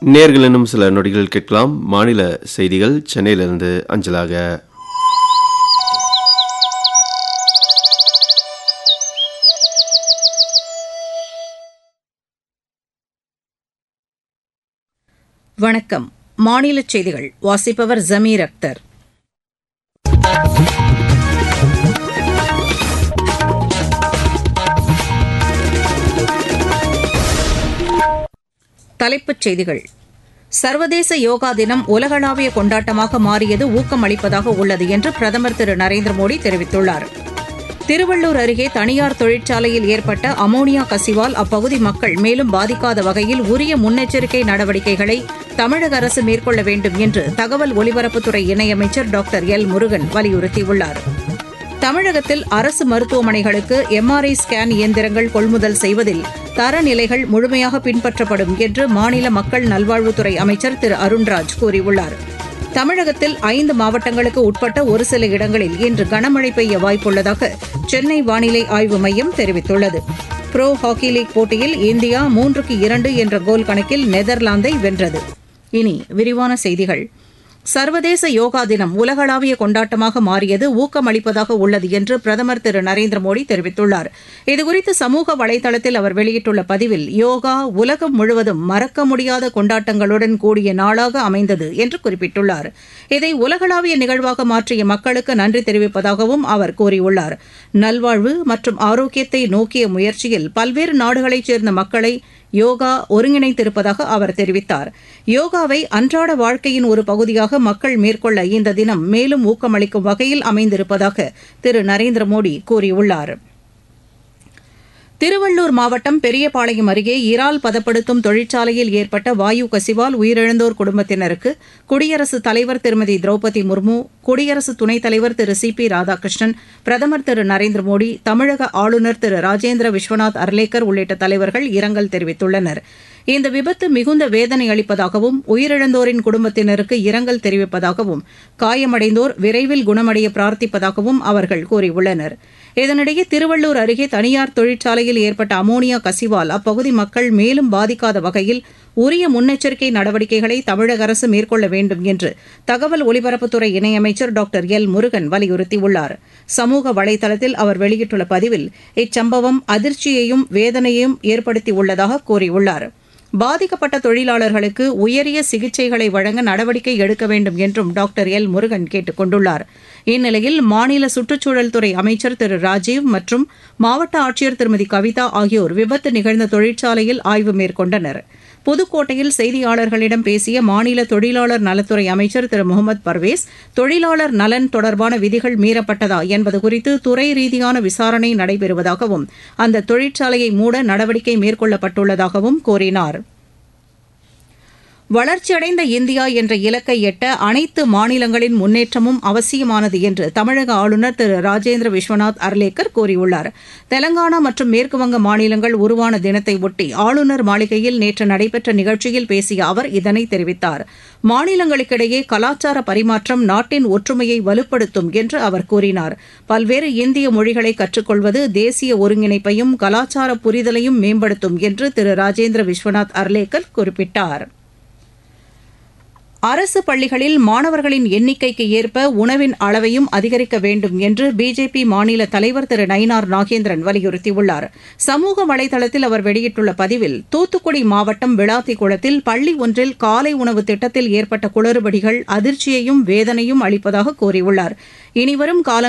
நேர்கள் இன்னும் சில நொடிகள் கேட்கலாம் மாநில செய்திகள் சென்னையிலிருந்து அஞ்சலாக வணக்கம் மாநிலச் செய்திகள் வாசிப்பவர் ஜமீர் அக்தர் தலைப்புச் செய்திகள் சர்வதேச யோகா தினம் உலகளாவிய கொண்டாட்டமாக மாறியது ஊக்கம் அளிப்பதாக உள்ளது என்று பிரதமர் திரு நரேந்திர மோடி தெரிவித்துள்ளார் திருவள்ளூர் அருகே தனியார் தொழிற்சாலையில் ஏற்பட்ட அமோனியா கசிவால் அப்பகுதி மக்கள் மேலும் பாதிக்காத வகையில் உரிய முன்னெச்சரிக்கை நடவடிக்கைகளை தமிழக அரசு மேற்கொள்ள வேண்டும் என்று தகவல் ஒலிபரப்புத்துறை இணையமைச்சர் டாக்டர் எல் முருகன் வலியுறுத்தியுள்ளார் தமிழகத்தில் அரசு மருத்துவமனைகளுக்கு எம்ஆர்ஐ ஸ்கேன் இயந்திரங்கள் கொள்முதல் செய்வதில் தரநிலைகள் முழுமையாக பின்பற்றப்படும் என்று மாநில மக்கள் நல்வாழ்வுத்துறை அமைச்சர் திரு அருண்ராஜ் கூறியுள்ளார் தமிழகத்தில் ஐந்து மாவட்டங்களுக்கு உட்பட்ட ஒரு சில இடங்களில் இன்று கனமழை பெய்ய வாய்ப்புள்ளதாக சென்னை வானிலை ஆய்வு மையம் தெரிவித்துள்ளது புரோ ஹாக்கி லீக் போட்டியில் இந்தியா மூன்றுக்கு இரண்டு என்ற கோல் கணக்கில் நெதர்லாந்தை வென்றது இனி விரிவான செய்திகள் சர்வதேச யோகா தினம் உலகளாவிய கொண்டாட்டமாக மாறியது ஊக்கமளிப்பதாக உள்ளது என்று பிரதமர் திரு நரேந்திர மோடி தெரிவித்துள்ளார் இதுகுறித்து சமூக வலைதளத்தில் அவர் வெளியிட்டுள்ள பதிவில் யோகா உலகம் முழுவதும் மறக்க முடியாத கொண்டாட்டங்களுடன் கூடிய நாளாக அமைந்தது என்று குறிப்பிட்டுள்ளார் இதை உலகளாவிய நிகழ்வாக மாற்றிய மக்களுக்கு நன்றி தெரிவிப்பதாகவும் அவர் கூறியுள்ளார் நல்வாழ்வு மற்றும் ஆரோக்கியத்தை நோக்கிய முயற்சியில் பல்வேறு நாடுகளைச் சேர்ந்த மக்களை யோகா ஒருங்கிணைத்திருப்பதாக அவர் தெரிவித்தார் யோகாவை அன்றாட வாழ்க்கையின் ஒரு பகுதியாக மக்கள் மேற்கொள்ள இந்த தினம் மேலும் ஊக்கமளிக்கும் வகையில் அமைந்திருப்பதாக திரு நரேந்திர மோடி கூறியுள்ளார் திருவள்ளூர் மாவட்டம் பெரியபாளையம் அருகே இறால் பதப்படுத்தும் தொழிற்சாலையில் ஏற்பட்ட வாயு கசிவால் உயிரிழந்தோர் குடும்பத்தினருக்கு குடியரசுத் தலைவர் திருமதி திரௌபதி முர்மு குடியரசு துணைத் தலைவர் திரு சி பி ராதாகிருஷ்ணன் பிரதமர் திரு நரேந்திர மோடி தமிழக ஆளுநர் திரு ராஜேந்திர விஸ்வநாத் அர்லேக்கர் உள்ளிட்ட தலைவர்கள் இரங்கல் தெரிவித்துள்ளனர் இந்த விபத்து மிகுந்த வேதனை அளிப்பதாகவும் உயிரிழந்தோரின் குடும்பத்தினருக்கு இரங்கல் தெரிவிப்பதாகவும் காயமடைந்தோர் விரைவில் குணமடைய பிரார்த்திப்பதாகவும் அவர்கள் கூறியுள்ளனர் இதனிடையே திருவள்ளூர் அருகே தனியார் தொழிற்சாலையில் ஏற்பட்ட அமோனியா கசிவால் அப்பகுதி மக்கள் மேலும் பாதிக்காத வகையில் உரிய முன்னெச்சரிக்கை நடவடிக்கைகளை தமிழக அரசு மேற்கொள்ள வேண்டும் என்று தகவல் ஒலிபரப்புத்துறை இணையமைச்சர் டாக்டர் எல் முருகன் வலியுறுத்தியுள்ளார் சமூக வலைதளத்தில் அவர் வெளியிட்டுள்ள பதிவில் இச்சம்பவம் அதிர்ச்சியையும் வேதனையையும் ஏற்படுத்தியுள்ளதாக கூறியுள்ளார் பாதிக்கப்பட்ட தொழிலாளர்களுக்கு உயரிய சிகிச்சைகளை வழங்க நடவடிக்கை எடுக்க வேண்டும் என்றும் டாக்டர் எல் முருகன் கேட்டுக் கொண்டுள்ளார் இந்நிலையில் மாநில சுற்றுச்சூழல் துறை அமைச்சர் திரு ராஜீவ் மற்றும் மாவட்ட ஆட்சியர் திருமதி கவிதா ஆகியோர் விபத்து நிகழ்ந்த தொழிற்சாலையில் ஆய்வு மேற்கொண்டனர் புதுக்கோட்டையில் செய்தியாளர்களிடம் பேசிய மாநில தொழிலாளர் நலத்துறை அமைச்சர் திரு முகமது பர்வேஸ் தொழிலாளர் நலன் தொடர்பான விதிகள் மீறப்பட்டதா என்பது குறித்து துறை ரீதியான விசாரணை நடைபெறுவதாகவும் அந்த தொழிற்சாலையை மூட நடவடிக்கை மேற்கொள்ளப்பட்டுள்ளதாகவும் கூறினார் வளர்ச்சியடைந்த இந்தியா என்ற இலக்கை எட்ட அனைத்து மாநிலங்களின் முன்னேற்றமும் அவசியமானது என்று தமிழக ஆளுநர் திரு ராஜேந்திர விஸ்வநாத் அர்லேக்கர் கூறியுள்ளார் தெலங்கானா மற்றும் மேற்குவங்க மாநிலங்கள் உருவான தினத்தை ஒட்டி ஆளுநர் மாளிகையில் நேற்று நடைபெற்ற நிகழ்ச்சியில் பேசிய அவர் இதனை தெரிவித்தார் மாநிலங்களுக்கிடையே கலாச்சார பரிமாற்றம் நாட்டின் ஒற்றுமையை வலுப்படுத்தும் என்று அவர் கூறினார் பல்வேறு இந்திய மொழிகளை கற்றுக்கொள்வது தேசிய ஒருங்கிணைப்பையும் கலாச்சார புரிதலையும் மேம்படுத்தும் என்று திரு ராஜேந்திர விஸ்வநாத் அர்லேக்கர் குறிப்பிட்டார் அரசு பள்ளிகளில் மாணவர்களின் எண்ணிக்கைக்கு ஏற்ப உணவின் அளவையும் அதிகரிக்க வேண்டும் என்று பிஜேபி மாநில தலைவர் திரு நயினார் நாகேந்திரன் வலியுறுத்தியுள்ளார் சமூக வலைதளத்தில் அவர் வெளியிட்டுள்ள பதிவில் தூத்துக்குடி மாவட்டம் விளாத்திக்குளத்தில் பள்ளி ஒன்றில் காலை உணவு திட்டத்தில் ஏற்பட்ட குளறுபடிகள் அதிர்ச்சியையும் வேதனையும் அளிப்பதாக கூறியுள்ளார் இனிவரும் கால